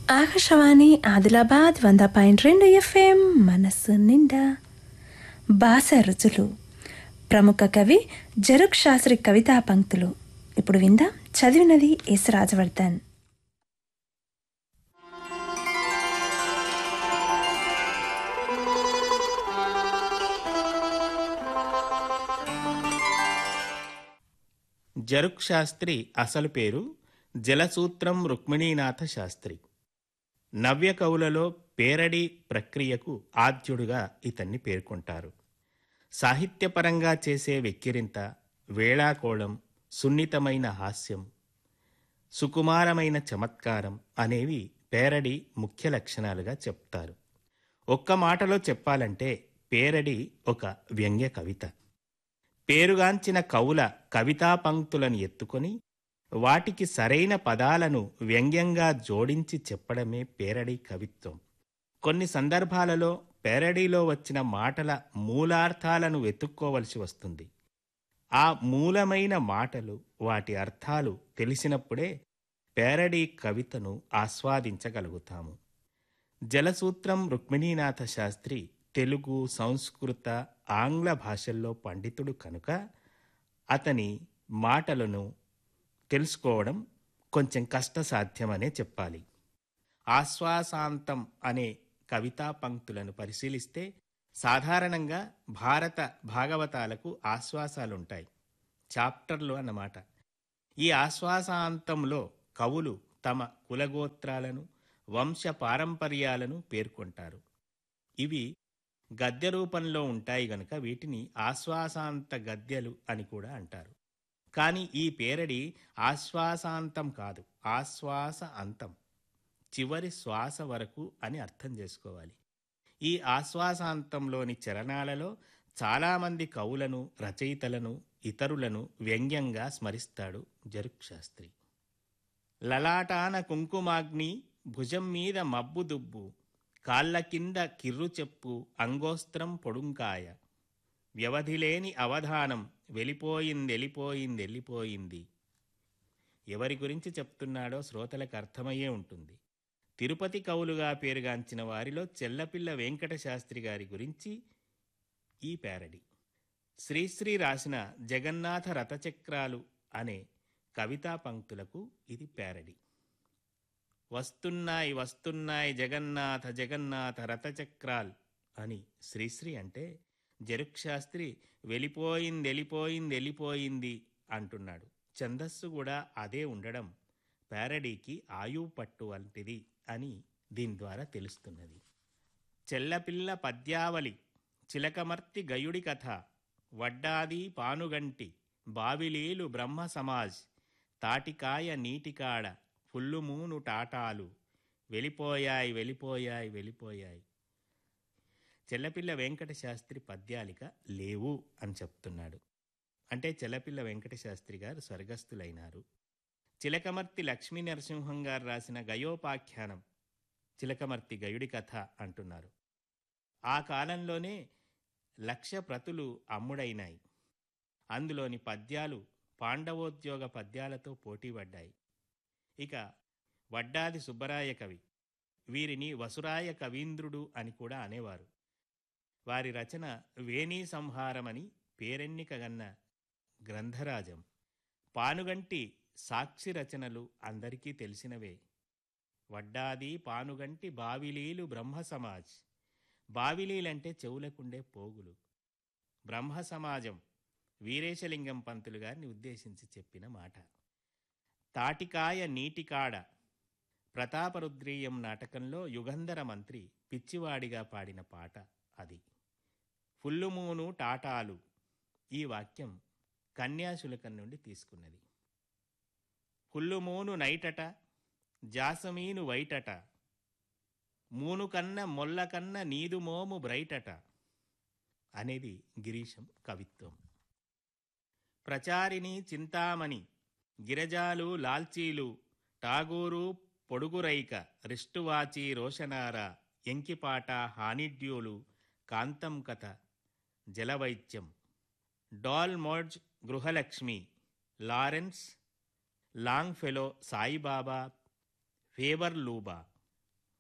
ఆకాశవాణి ఆదిలాబాద్ వంద పాయింట్ రెండు ఎఫ్ఎం మనస్సు నిండా భాష రుచులు ప్రముఖ కవి జరుక్ శాస్త్రి కవితా పంక్తులు ఇప్పుడు విందాం చదివినది ఎస్ రాజవర్ధన్ జరుక్ శాస్త్రి అసలు పేరు జలసూత్రం రుక్మిణీనాథ శాస్త్రి నవ్య కవులలో పేరడి ప్రక్రియకు ఆద్యుడుగా ఇతన్ని పేర్కొంటారు సాహిత్యపరంగా చేసే వెక్కిరింత వేళాకోళం సున్నితమైన హాస్యం సుకుమారమైన చమత్కారం అనేవి పేరడి ముఖ్య లక్షణాలుగా చెప్తారు ఒక్క మాటలో చెప్పాలంటే పేరడి ఒక వ్యంగ్య కవిత పేరుగాంచిన కవుల కవితా పంక్తులను ఎత్తుకొని వాటికి సరైన పదాలను వ్యంగ్యంగా జోడించి చెప్పడమే పేరడి కవిత్వం కొన్ని సందర్భాలలో పేరడీలో వచ్చిన మాటల మూలార్థాలను వెతుక్కోవలసి వస్తుంది ఆ మూలమైన మాటలు వాటి అర్థాలు తెలిసినప్పుడే పేరడీ కవితను ఆస్వాదించగలుగుతాము జలసూత్రం రుక్మిణీనాథ శాస్త్రి తెలుగు సంస్కృత ఆంగ్ల భాషల్లో పండితుడు కనుక అతని మాటలను తెలుసుకోవడం కొంచెం కష్టసాధ్యమనే చెప్పాలి ఆశ్వాసాంతం అనే కవితా పంక్తులను పరిశీలిస్తే సాధారణంగా భారత భాగవతాలకు ఆశ్వాసాలుంటాయి చాప్టర్లు అన్నమాట ఈ ఆశ్వాసాంతంలో కవులు తమ కులగోత్రాలను వంశ పారంపర్యాలను పేర్కొంటారు ఇవి గద్య రూపంలో ఉంటాయి గనుక వీటిని ఆశ్వాసాంత గద్యలు అని కూడా అంటారు కానీ ఈ పేరడి ఆశ్వాసాంతం కాదు ఆశ్వాస అంతం చివరి శ్వాస వరకు అని అర్థం చేసుకోవాలి ఈ ఆశ్వాసాంతంలోని చరణాలలో చాలామంది కవులను రచయితలను ఇతరులను వ్యంగ్యంగా స్మరిస్తాడు జరుక్ శాస్త్రి లలాటాన కుంకుమాగ్ని భుజం మీద మబ్బు దుబ్బు కాళ్ళ కింద కిర్రు చెప్పు అంగోస్త్రం పొడుంకాయ వ్యవధిలేని అవధానం వెళ్ళిపోయింది వెళ్ళిపోయింది వెళ్ళిపోయింది ఎవరి గురించి చెప్తున్నాడో శ్రోతలకు అర్థమయ్యే ఉంటుంది తిరుపతి కవులుగా పేరుగాంచిన వారిలో చెల్లపిల్ల వెంకట శాస్త్రి గారి గురించి ఈ పేరడి శ్రీశ్రీ రాసిన జగన్నాథ రథచక్రాలు అనే కవితా పంక్తులకు ఇది పేరడి వస్తున్నాయి వస్తున్నాయి జగన్నాథ జగన్నాథ రథచక్రాల్ అని శ్రీశ్రీ అంటే జరుక్ శాస్త్రి వెళ్ళిపోయింది వెళ్ళిపోయింది వెళ్ళిపోయింది అంటున్నాడు ఛందస్సు కూడా అదే ఉండడం పేరడీకి ఆయువు పట్టు వంటిది అని దీని ద్వారా తెలుస్తున్నది చెల్లపిల్ల పద్యావళి చిలకమర్తి గయుడి కథ వడ్డాది పానుగంటి బావిలీలు బ్రహ్మ సమాజ్ తాటికాయ నీటికాడ ఫుల్లుమూను టాటాలు వెళ్ళిపోయాయి వెళ్ళిపోయాయి వెళ్ళిపోయాయి చెల్లపిల్ల వెంకట శాస్త్రి పద్యాలిక లేవు అని చెప్తున్నాడు అంటే చెల్లపిల్ల వెంకట శాస్త్రి గారు స్వర్గస్థులైనారు చిలకమర్తి లక్ష్మీ నరసింహం గారు రాసిన గయోపాఖ్యానం చిలకమర్తి గయుడి కథ అంటున్నారు ఆ కాలంలోనే లక్ష ప్రతులు అమ్ముడైనాయి అందులోని పద్యాలు పాండవోద్యోగ పద్యాలతో పోటీపడ్డాయి ఇక వడ్డాది సుబ్బరాయ కవి వీరిని వసురాయ కవీంద్రుడు అని కూడా అనేవారు వారి రచన వేణీ సంహారమని పేరెన్నికగన్న గ్రంథరాజం పానుగంటి సాక్షి రచనలు అందరికీ తెలిసినవే వడ్డాది పానుగంటి బావిలీలు బ్రహ్మ సమాజ్ బావిలీలంటే చెవులకుండే పోగులు బ్రహ్మ సమాజం వీరేశలింగం పంతులు గారిని ఉద్దేశించి చెప్పిన మాట తాటికాయ నీటికాడ ప్రతాపరుద్రీయం నాటకంలో యుగంధర మంత్రి పిచ్చివాడిగా పాడిన పాట అది ఫుల్లుమూను టాటాలు ఈ వాక్యం కన్యాశులకం నుండి తీసుకున్నది ఫుల్లుమూను నైటట జాసమీను వైటట మూను కన్న మొల్ల కన్న నీదు మోము బ్రైటట అనేది గిరీశం కవిత్వం ప్రచారిణి చింతామణి గిరజాలు లాల్చీలు టాగూరు పొడుగురైక రిష్టువాచి రోషనార ఎంకిపాట హానిడ్యూలు కాంతం కథ జలవైద్యం డాల్ మోడ్జ్ Gruhalakshmi Lawrence Longfellow Saibaba ఫేవర్ లూబా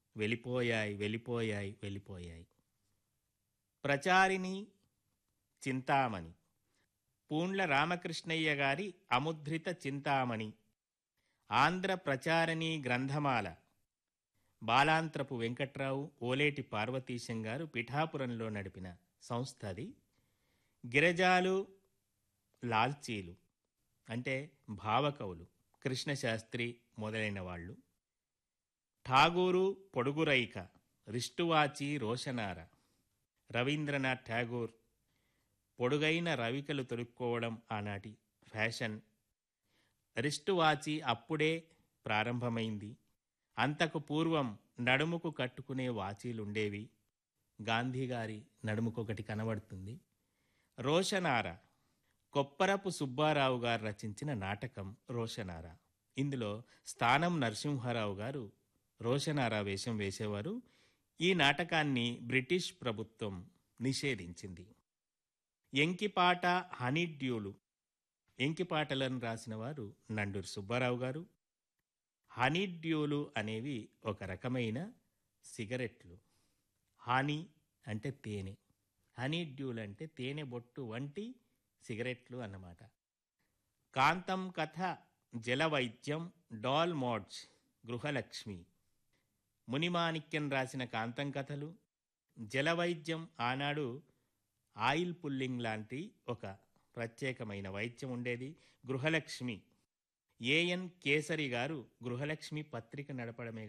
వెళ్ళిపోయాయి వెళ్ళిపోయాయి వెళ్ళిపోయాయి ప్రచారిణి చింతామణి పూండ్ల రామకృష్ణయ్య గారి అముద్రిత చింతామణి ఆంధ్ర ప్రచారిణి గ్రంథమాల బాలాంత్రపు వెంకట్రావు ఓలేటి పార్వతీశం గారు పిఠాపురంలో నడిపిన సంస్థ అది గిరజాలు లాల్చీలు అంటే భావకవులు కృష్ణశాస్త్రి మొదలైన వాళ్ళు ఠాగూరు పొడుగురైక రిష్టువాచి రోషనార రవీంద్రనాథ్ ఠాగూర్ పొడుగైన రవికలు తొడుక్కోవడం ఆనాటి ఫ్యాషన్ రిష్టువాచి అప్పుడే ప్రారంభమైంది అంతకు పూర్వం నడుముకు కట్టుకునే వాచీలుండేవి గాంధీగారి నడుముకొకటి కనబడుతుంది రోషనార కొప్పరపు సుబ్బారావు గారు రచించిన నాటకం రోషనార ఇందులో స్థానం నరసింహారావు గారు రోషనార వేషం వేసేవారు ఈ నాటకాన్ని బ్రిటిష్ ప్రభుత్వం నిషేధించింది ఎంకిపాట హనీడ్యూలు ఎంకిపాటలను రాసిన వారు నండూరు సుబ్బారావు గారు హనీడ్యూలు అనేవి ఒక రకమైన సిగరెట్లు హానీ అంటే తేనె హనీడ్యూల్ అంటే తేనె బొట్టు వంటి సిగరెట్లు అన్నమాట కాంతం కథ జలవైద్యం డాల్ మోడ్జ్ గృహలక్ష్మి మునిమాణిక్యం రాసిన కాంతం కథలు జలవైద్యం ఆనాడు ఆయిల్ పుల్లింగ్ లాంటి ఒక ప్రత్యేకమైన వైద్యం ఉండేది గృహలక్ష్మి ఏఎన్ కేసరి గారు గృహలక్ష్మి పత్రిక నడపడమే